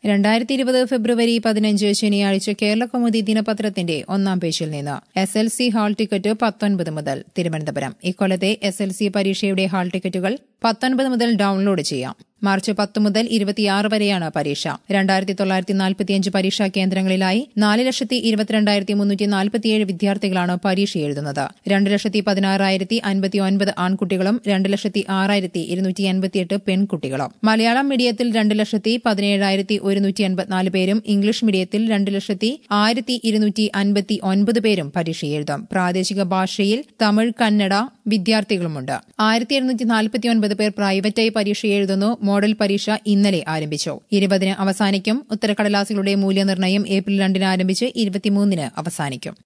രണ്ടായിരത്തി ഇരുപത് ഫെബ്രുവരി പതിനഞ്ച് ശനിയാഴ്ച കേരള കൗമുദി ദിനപത്രത്തിന്റെ ഒന്നാം പേജിൽ നിന്ന് S L C hall ticket പത്തൊൻപത് മുതൽ തിരുവനന്തപുരം ഇക്കൊല്ലത്തെ എസ് എൽ സി പരീക്ഷയുടെ ഹാൾ ടിക്കറ്റുകൾ പത്തൊൻപത് മുതൽ ഡൌൺലോഡ് ചെയ്യാം മാർച്ച് പത്ത് മുതൽ ഇരുപത്തിയാറ് വരെയാണ് പരീക്ഷ രണ്ടായിരത്തി തൊള്ളായിരത്തി നാൽപ്പത്തിയഞ്ച് പരീക്ഷാ കേന്ദ്രങ്ങളിലായി നാല് ലക്ഷത്തി ഇരുപത്തിരണ്ടായിരത്തി മുന്നൂറ്റി നാൽപ്പത്തിയേഴ് വിദ്യാർത്ഥികളാണ് പരീക്ഷ എഴുതുന്നത് രണ്ട് ലക്ഷത്തി പതിനാറായിരത്തി അൻപത്തി ഒൻപത് ആൺകുട്ടികളും രണ്ട് ലക്ഷത്തി ആറായിരത്തി ഇരുന്നൂറ്റി എൺപത്തിയെട്ട് പെൺകുട്ടികളും മലയാളം മീഡിയത്തിൽ രണ്ട് ലക്ഷത്തി പതിനേഴായിരത്തി ഒരുന്നൂറ്റി എൺപത്തിനാല് പേരും ഇംഗ്ലീഷ് മീഡിയത്തിൽ രണ്ട് ലക്ഷത്തി ആയിരത്തി ഇരുന്നൂറ്റി അൻപത്തി ഒൻപത് പേരും പരീക്ഷ എഴുതും പ്രാദേശിക ഭാഷയിൽ തമിഴ് കന്നഡ വിദ്യാർത്ഥികളുമുണ്ട് ആയിരത്തി എഴുന്നൂറ്റി നാൽപ്പത്തിയൊൻപത് പേർ പ്രൈവറ്റായി പരീക്ഷ എഴുതുന്നു മോഡൽ പരീക്ഷ ഇന്നലെ ആരംഭിച്ചു ഇരുപതിന് അവസാനിക്കും ഉത്തരക്കടലാസുകളുടെ മൂല്യനിർണ്ണയം ഏപ്രിൽ രണ്ടിന് ആരംഭിച്ച് ഇരുപത്തിമൂന്നിന് അവസാനിക്കും